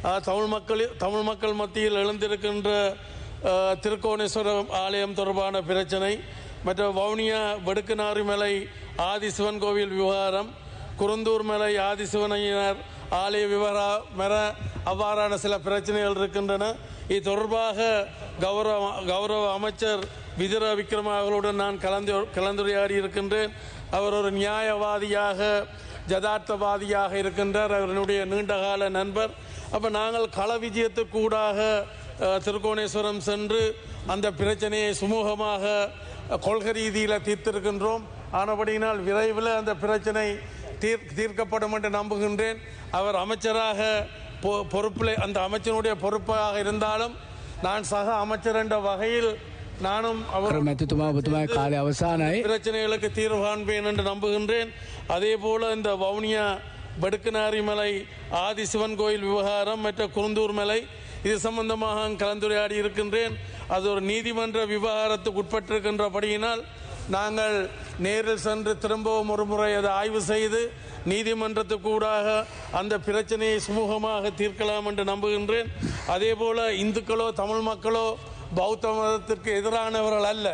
அஹ், தமிழ் மக்கள் தமிழ் மக்கள் மத்தியில் எழுந்திருக்கின்ற அஹ், திருக்கோணேஸ்வரம் ஆலயம் தொடர்பான பிரச்சனை மற்ற வவுனியா வெடுக்குநாறு மலை ஆதிசிவன் கோவில் விவகாரம் குருந்தூர் மலை ஆதிசிவனையினர் ஆலய விவரா மர அவ்வாறான சில பிரச்சனைகள் இருக்கின்றன இது தொடர்பாக கௌரவ கௌரவ அமைச்சர் விதிர விக்ரம அவர்களுடன் நான் கலந்து கலந்துரையாடி இருக்கின்றேன் அவர் ஒரு நியாயவாதியாக ஜதார்த்தவாதியாக இருக்கின்றார் அவருடைய நீண்டகால நண்பர் அப்போ நாங்கள் கள விஜயத்துக்கூடாக அஹ், திருக்கோணேஸ்வரம் சென்று அந்த பிரச்சனையை சுமூகமாக அஹ், கொள்கை ரீதியில் தீர்த்திருக்கின்றோம் ஆனபடியினால் விரைவில் அந்த பிரச்சனை தீர் தீர்க்கப்படும் என்று நம்புகின்றேன் அவர் அமைச்சராக பொ- பொறுப்பில் அந்த அமைச்சனுடைய பொறுப்பாக இருந்தாலும் நான் சக அமைச்சர் என்ற வகையில் நானும் அவர் මැතිතුමා ඔබතුමායි කාලය අවසානයි பிரச்சனைகளுக்கு தீர்வு காண்பேன் என்று நம்புகின்றேன் அதே போல இந்த வவுனியா படுக்குநாரி மலை ஆதி சிவன் கோயில் விவகாரம் மற்ற குருந்தூர் மலை இது சம்பந்தமாக கலந்துரையாடி இருக்கின்றேன் அது ஒரு நீதிமன்ற விவகாரத்துக்கு உட்பட்டிருக்கின்றபடியினால் நாங்கள் நேரில் சென்று திரும்பவும் ஒரு முறை அதை ஆய்வு செய்து நீதிமன்றத்துக்கு ஊடாக அந்த பிரச்சனையை சுமூகமாக தீர்க்கலாம் என்று நம்புகின்றேன் அதே போல இந்துக்களோ தமிழ் மக்களோ பௌத்த மதத்திற்கு எதிரானவர்கள் அல்ல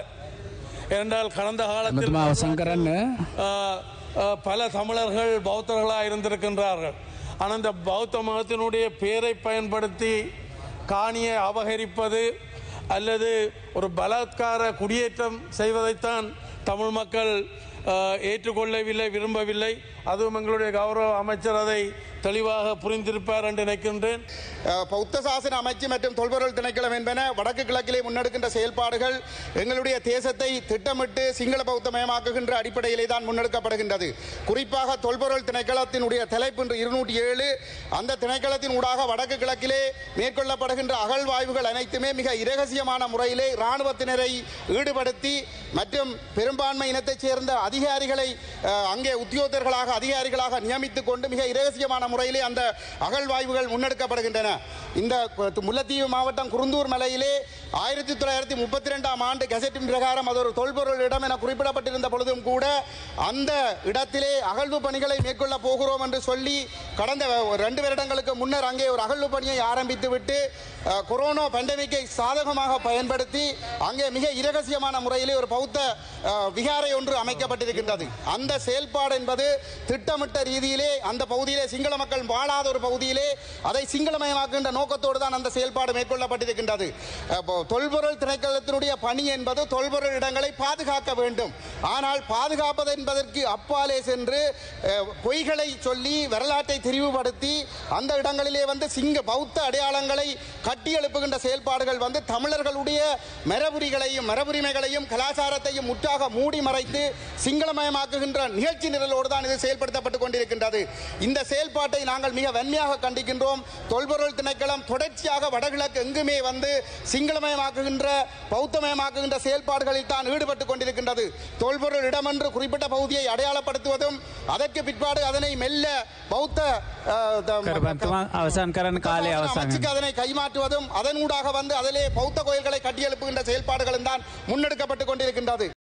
என்றால் கடந்த காலத்தில் එමතුමා අවසං කරන්න ஆஹ், ஆஹ், பல தமிழர்கள் பௌத்தர்களாக இருந்திருக்கின்றார்கள் ஆனால் இந்த பௌத்த மதத்தினுடைய பெயரை பயன்படுத்தி காணியை அபகரிப்பது அல்லது ஒரு பலாத்கார குடியேற்றம் செய்வதைத்தான் தமிழ் மக்கள் ஆஹ், ஏற்றுக்கொள்ளவில்லை விரும்பவில்லை அதுவும் எங்களுடைய கௌரவ அமைச்சர் அதை தெளிவாக புரிந்திருப்பார் என்று நினைக்கின்றேன் அஹ், பௌத்த சாசன அமைச்சு மற்றும் தொல்பொருள் திணைக்களம் என்பன வடக்கு கிழக்கிலே முன்னெடுக்கின்ற செயல்பாடுகள் எங்களுடைய தேசத்தை திட்டமிட்டு சிங்கள பௌத்த மயமாக்குகின்ற அடிப்படையிலே தான் முன்னெடுக்கப்படுகின்றது குறிப்பாக தொல்பொருள் திணைக்களத்தினுடைய தலைப்பு இன்று இருநூற்றி ஏழு அந்த திணைக்களத்தின் ஊடாக வடக்கு கிழக்கிலே மேற்கொள்ளப்படுகின்ற அகழ்வாய்வுகள் அனைத்துமே மிக இரகசியமான முறையிலே இராணுவத்தினரை ஈடுபடுத்தி மற்றும் பெரும்பான்மை இனத்தைச் சேர்ந்த அதிகாரிகளை அஹ், அங்கே உத்தியோகத்தர்களாக அதிகாரிகளாக நியமித்துக் கொண்டு மிக இரகசியமான முறையிலே அந்த அகழ்வாய்வுகள் முன்னெடுக்கப்படுகின்றன இந்த கு- முல்லைத்தீவு மாவட்டம் குருந்தூர் மலையிலே ஆயிரத்தி தொள்ளாயிரத்தி முப்பத்தி ரெண்டாம் ஆண்டு கெசட்டின் பிரகாரம் அது ஒரு தொல்பொருள் இடம் என குறிப்பிடப்பட்டிருந்த பொழுதும் கூட அந்த இடத்திலே அகழ்வு பணிகளை மேற்கொள்ள போகிறோம் என்று சொல்லி கடந்த ரெண்டு வருடங்களுக்கு முன்னர் அங்கே ஒரு அகழ்வு பணியை ஆரம்பித்து விட்டு அஹ், கொரோனா பண்டமிக்கை சாதகமாக பயன்படுத்தி அங்கே மிக இரகசியமான முறையிலே ஒரு பௌத்த அஹ், விகாரை ஒன்று அமைக்கப்பட்டிருக்கின்றது அந்த செயல்பாடு என்பது திட்டமிட்ட ரீதியிலே அந்த பகுதியிலே சிங்கள மக்கள் வாழாத ஒரு பகுதியிலே அதை சிங்களமயமாக்குகின்ற நோக்கத்தோடு தான் அந்த செயல்பாடு மேற்கொள்ளப்பட்டிருக்கின்றது அப்போ தொல்பொருள் திணைக்களத்தினுடைய பணி என்பது தொல்பொருள் இடங்களை பாதுகாக்க வேண்டும் ஆனால் பாதுகாப்பது என்பதற்கு அப்பாலே சென்று அஹ், பொய்களை சொல்லி வரலாற்றை திரிவுபடுத்தி அந்த இடங்களிலே வந்து சிங்க பௌத்த அடையாளங்களை கட்டி எழுப்புகின்ற செயல்பாடுகள் வந்து தமிழர்களுடைய மரபுரிகளையும் மரபுரிமைகளையும் கலாச்சாரத்தையும் முற்றாக மூடி மறைத்து சிங்களமயமாக்குகின்ற நிகழ்ச்சி நிரலோடு தான் இது செயல்படுத்தப்பட்டு கொண்டிருக்கின்றது இந்த செயல்பாட்டை நாங்கள் மிக வன்மையாக கண்டிக்கின்றோம் தொல்பொருள் திணைக்களம் தொடர்ச்சியாக வடகிழக்கு எங்குமே வந்து சிங்களமயமாக்குகின்ற பௌத்தமயமாக்குகின்ற செயல்பாடுகளில் தான் ஈடுபட்டு கொண்டிருக்கின்றது தொல்பொருள் இடம் என்று குறிப்பிட்ட பகுதியை அடையாளப்படுத்துவதும் அதற்கு பிற்பாடு அதனை மெல்ல பௌத்த அஹ், த- කරබන්තුමා අවසන් කරන්න කාලය අවසන් அமைச்சுக்கு அதனை கைமாற்றுவதும் அதனூடாக வந்து அதிலே பௌத்த கோயில்களை கட்டியெழுப்புகின்ற செயல்பாடுகளும் தான் முன்னெடுக்கப்பட்டு கொண்டிருக்கின்றது